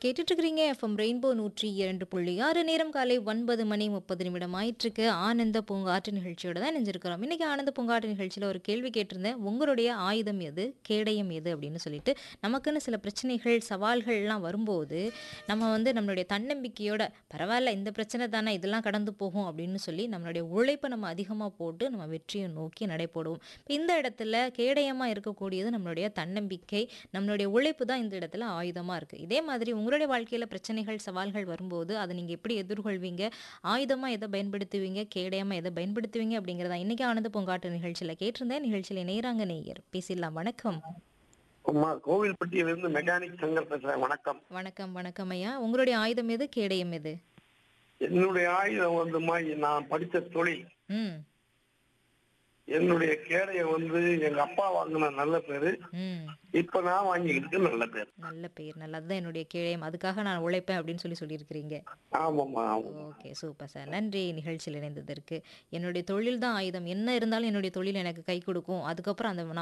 கேட்டுட்டு இருக்கிறீங்க FM rainbow நூற்றி இரண்டு புள்ளி ஆறு நேரம் காலை ஒன்பது மணி முப்பது நிமிடம் ஆயிட்டிருக்கு ஆனந்த பூங்காற்று நிகழ்ச்சியோட தான் நினைஞ்சிருக்கிறோம் இன்னைக்கு ஆனந்த பூங்காற்று நிகழ்ச்சியில் ஒரு கேள்வி கேட்டிருந்தேன் உங்களுடைய ஆயுதம் எது கேடயம் எது அப்படின்னு சொல்லிட்டு நமக்குன்னு சில பிரச்சனைகள் சவால்கள்லாம் வரும்போது நம்ம வந்து நம்மளுடைய தன்னம்பிக்கையோட பரவாயில்ல இந்த பிரச்சனை தானே இதெல்லாம் கடந்து போகும் அப்படின்னு சொல்லி நம்மளுடைய உழைப்பை நம்ம அதிகமாக போட்டு நம்ம வெற்றியை நோக்கி நடைபோடுவோம் இப்ப இந்த இடத்துல கேடயமாக இருக்கக்கூடியது நம்மளுடைய தன்னம்பிக்கை நம்மளுடைய உழைப்பு தான் இந்த இடத்துல ஆயுதமாக இருக்குது இதே மாதிரி உங்களுடைய வாழ்க்கையில் பிரச்சனைகள் சவால்கள் வரும்போது அதை நீங்கள் எப்படி எதிர்கொள்வீங்க ஆயுதமாக எதை பயன்படுத்துவீங்க கேடயமாக எதை பயன்படுத்துவீங்க அப்படிங்கிறதா இன்றைக்கி ஆனந்த பூங்காட்டு நிகழ்ச்சியில் கேட்டிருந்தேன் நிகழ்ச்சியில் நேராங்க நேயர் பேசிடலாம் வணக்கம் அம்மா கோவில்பட்டியிலிருந்து மெக்கானிக் சங்கர் பேசுறேன் வணக்கம் வணக்கம் வணக்கம் ஐயா உங்களுடைய ஆயுதம் எது கேடயம் எது என்னுடைய ஆயுதம் வந்துமா நான் படிச்ச தொழில் ம் என்னுடைய கேடயம் வந்து எங்க அப்பா வாங்கின நல்ல பேரு ம் இப்ப நான் வாங்கிக்கிட்டு நல்ல பேர் நல்ல பெயர் நல்லதுதான் என்னுடைய கேடயம் அதுக்காக நான் உழைப்பேன் அப்படின்னு சொல்லி சொல்லியிருக்கிறீங்க ஆமாம்மா ஆமாம் ஓகே சூப்பர் சார் நன்றி நிகழ்ச்சியில் இணைந்ததற்கு என்னுடைய தொழில் தான் ஆயுதம் என்ன இருந்தாலும் என்னுடைய தொழில் எனக்கு கை கொடுக்கும் அதுக்கப்புறம் அந்த நான்